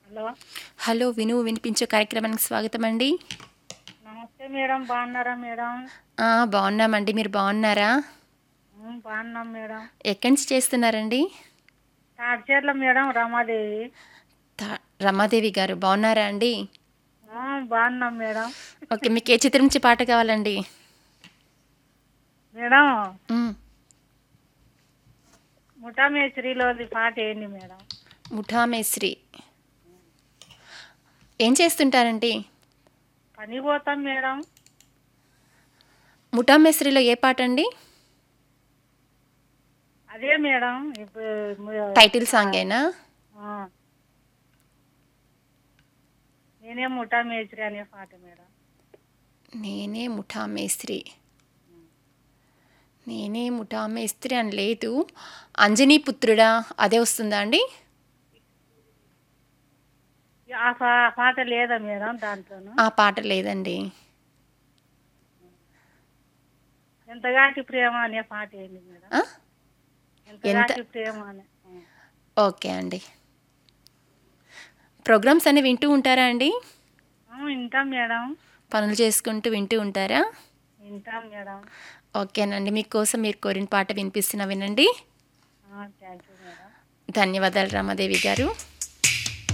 Hello hello విను వినిపించే కార్యక్రమానికి స్వాగతం అండి నమస్తే మేడం బాగున్నారా మేడం ఆ, బాగున్నామండి మీరు బాగున్నారా ఉమ్, బాగున్నాం మేడం ఎక్కడి నుంచి చేస్తున్నారండి తాడిచేర్ల మేడం రమాదేవి తా- రమాదేవి గారు బాగున్నారా అండి ఆ, బాగున్నాం మేడం ఓకే మీకు ఏ చిత్రం నుంచి పాట కావాలండి మేడం మ్, ముఠామేశ్వరిలోది పాట ఏంటి మేడం ముఠా మేస్త్రి ఏం చేస్తుంటారండి పని పోతాం మేడం ముఠా మేస్త్రిలో ఏ పాట అండి అదే మేడం ఇప్పుడు ము- టైటిల్ సాంగేనా ఆ. నేనే ముఠామేశ్వరి అనే పాట మేడం నేనే ముఠా మేస్త్రి నేనే ముఠా మేస్త్రి అని లేదు అంజనీ పుత్రుడా అదే వస్తుందా అండి ఆ పా- పాట లేదా మేడం దాంట్లోను ఆ పాట లేదండి ఎంతగాటి ప్రేమ అనే పాట ఏంటి మేడం ఆ? ఎంతగాటి ప్రేమ అనే ఆ. ఓకే అండి ప్రోగ్రామ్స్ అన్ని వింటూ ఉంటారా అండి ఆ, వింటాం మేడం పనులు చేసుకుంటూ వింటూ ఉంటారా వింటాం మేడం ఓకేనండి మీకోసం మీరు కోరిన పాట వినిపిస్తున్నా వినండి థ్యాంక్ యూ మేడం ధన్యవాదాలు రామాదేవి గారు